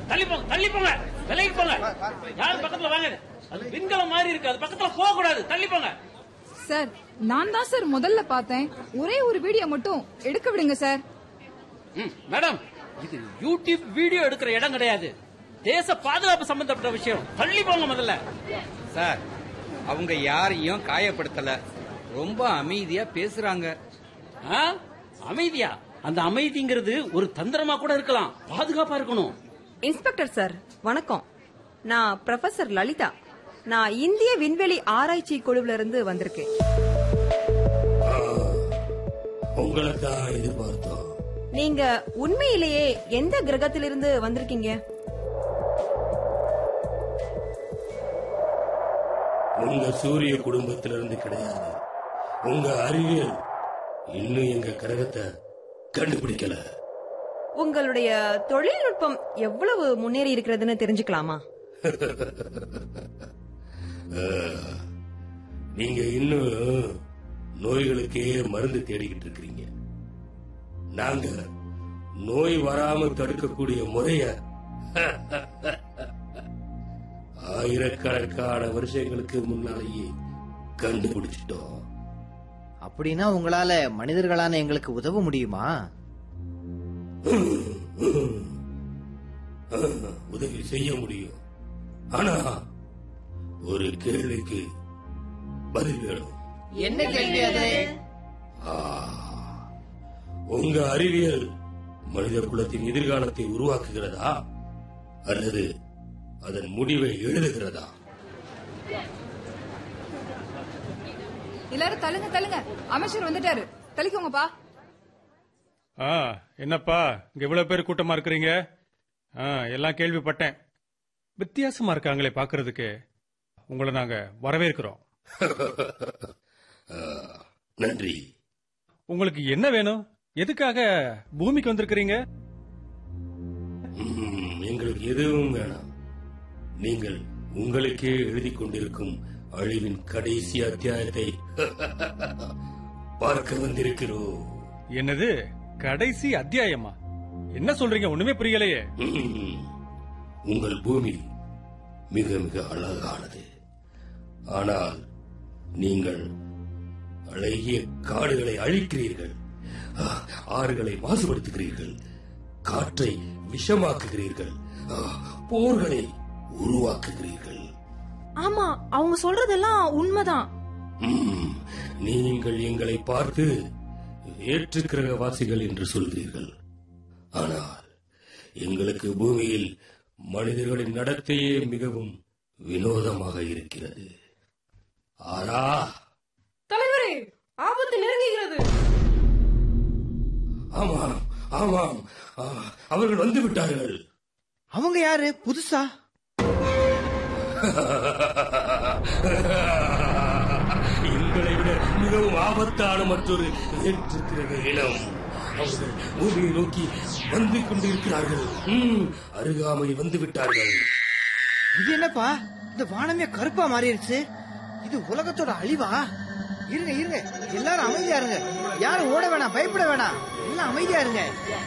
தள்ளி போங்க தள்ளி போங்க விலகி போங்க யாரும் பக்கத்துல வாங்க அது விண்கலம் மாதிரி இருக்கு அது பக்கத்துல போக கூடாது தள்ளி போங்க சார் நான் தான் சார் முதல்ல பார்த்தேன் ஒரே ஒரு வீடியோ மட்டும் எடுக்க விடுங்க சார் ம், மேடம் இது யூடியூப் வீடியோ எடுக்கிற இடம் கிடையாது தேச பாதுகாப்பு சம்பந்தப்பட்ட விஷயம் தள்ளி போங்க முதல்ல சார் அவங்க யாரையும் காயப்படுத்தல ரொம்ப அமைதியா பேசுறாங்க ஆ? அமைதியா அந்த அமைதிங்கிறது ஒரு தந்திரமா கூட இருக்கலாம் பாதுகாப்பா இருக்கணும் இன்ஸ்பெக்டர் சார் வணக்கம் நான் ப்ரொஃபசர் லலிதா நான் இந்திய விண்வெளி ஆராய்ச்சி குழுவில இருந்து வந்திருக்கேன் உங்களை தான் எதிர்பார்த்தோம் நீங்க உண்மையிலேயே எந்த கிரகத்திலிருந்து வந்திருக்கீங்க உங்க சூரிய குடும்பத்திலிருந்து கிடையாது உங்க அறிவியல் இன்னும் எங்க கிரகத்தை கண்டுபிடிக்கல உங்களுடைய தொழில்நுட்பம் எவ்வளவு முன்னேறி இருக்கிறதுன்னு தெரிஞ்சுக்கலாமா நீங்க இன்னும் நோய்களுக்கே மருந்து தேடிக்கிட்டு இருக்கிறீங்க நாங்க நோய் வராம தடுக்கக்கூடிய முறைய ஆயிரக்கணக்கான வருஷங்களுக்கு முன்னாலேயே கண்டுபிடிச்சிட்டோம் அப்படின்னா உங்களால மனிதர்களான எங்களுக்கு உதவ முடியுமா உதவி செய்ய முடியும் ஆனா ஒரு கேள்விக்கு பதில் வேணும் என்ன கேள்வி அது ஆ, உங்க அறிவியல் மனித குலத்தின் எதிர்காலத்தை உருவாக்குகிறதா அல்லது அதன் முடிவை எழுதுகிறதா எல்லாரும் தள்ளுங்க தள்ளுங்க அமைச்சர் வந்துட்டாரு தள்ளிக்கோங்கப்பா ஆ என்னப்பா இங்க இவ்வளவு பேர் கூட்டமா இருக்கிறீங்க ஆ எல்லாம் கேள்விப்பட்டேன் வித்தியாசமா இருக்காங்களே பாக்குறதுக்கு உங்களை நாங்க வரவேற்கிறோம் ஆ, நன்றி உங்களுக்கு என்ன வேணும் எதுக்காக பூமிக்கு வந்திருக்கிறீங்க ம், எங்களுக்கு எதுவும் வேணாம் நீங்கள் உங்களுக்கே எழுதி கொண்டிருக்கும் அழிவின் கடைசி அத்தியாயத்தை பார்க்க வந்திருக்கிறோம் என்னது கடைசி அத்தியாயமா என்ன சொல்றீங்க ஒண்ணுமே புரியலையே ம், உங்கள் பூமி மிக மிக அழகானது ஆனால் நீங்கள் அழகிய காடுகளை அழிக்கிறீர்கள் ஆ, ஆறுகளை மாசுபடுத்துகிறீர்கள் காற்றை விஷமாக்குகிறீர்கள் ஆ, போர்களை உருவாக்குகிறீர்கள் ஆமா அவங்க சொல்றதெல்லாம் உண்மைதான் ம், நீங்கள் எங்களை பார்த்து வேற்று கிரகவாசிகள் என்று சொல்கிறீர்கள் ஆனால் எங்களுக்கு பூமியில் மனிதர்களின் நடத்தையே மிகவும் வினோதமாக இருக்கிறது ஆரா தலைவரே ஆபத்து நெருங்குகிறது ஆமாம் ஆமாம் ஆ, அவர்கள் வந்து விட்டார்கள் அவங்க யாரு புதுசா எங்களை விட மிகவும் ஆபத்தான மற்றொரு வேற்று கிரக இனம் அவர்கள் பூமியை நோக்கி வந்து கொண்டிருக்கிறார்கள் ம், அருகாமையில் வந்து விட்டார்கள் இது என்னப்பா இந்த வானமே கருப்பா மாறிடுச்சு இது உலகத்தோட அழிவா இருங்க இருங்க எல்லாரும் அமைதியா இருங்க யாரும் ஓட வேணாம் பயப்பட வேணாம் எல்லாம் அமைதியா இருங்க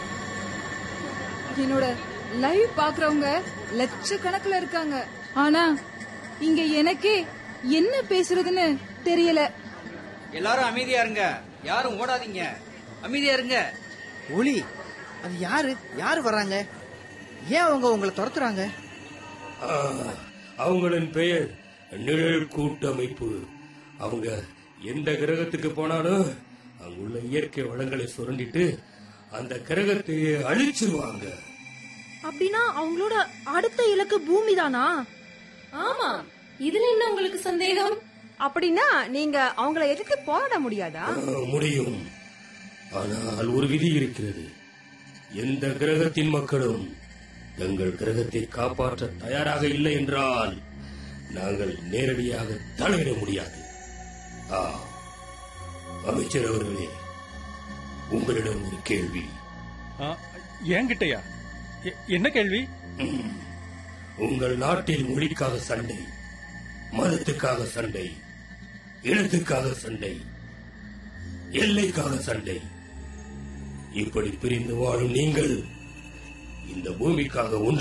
என்னோட லைவ் பாக்குறவங்க லட்சக்கணக்குல இருக்காங்க ஆனா இங்க எனக்கே என்ன பேசுறதுன்னு தெரியல எல்லாரும் அமைதியா இருங்க யாரும் ஓடாதீங்க அமைதியா இருங்க ஒளி அது யாரு யாரு வர்றாங்க ஏன் அவங்க உங்களை துரத்துறாங்க ஆ, அவங்களின் பெயர் நிழல் கூட்டமைப்பு அவங்க எந்த கிரகத்துக்கு போனாலும் அங்குள்ள இயற்கை வளங்களை சுரண்டிட்டு அந்த கிரகத்தையே அழிச்சிருவாங்க அப்படின்னா அவங்களோட அடுத்த இலக்கு பூமி தானா ஆமா இதுல என்ன உங்களுக்கு சந்தேகம் அப்படின்னா நீங்க அவங்கள எதிர்த்து போராட முடியாதா ஆ, முடியும் ஆனால் ஒரு விதி இருக்கிறது எந்த கிரகத்தின் மக்களும் தங்கள் கிரகத்தை காப்பாற்ற தயாராக இல்லை என்றால் நாங்கள் நேரடியாக தலையிட முடியாது ஆ, அமைச்சர் அவர்களே உங்களிடம் ஒரு கேள்வி ஆ, என்கிட்டயா எ- என்ன கேள்வி உங்கள் நாட்டில் மொழிக்காக சண்டை மதத்துக்காக சண்டை இனத்துக்காக சண்டை எல்லைக்காக சண்டை இப்படி பிரிந்து வாழும் நீங்கள் இந்த பூமிக்காக ஒன்று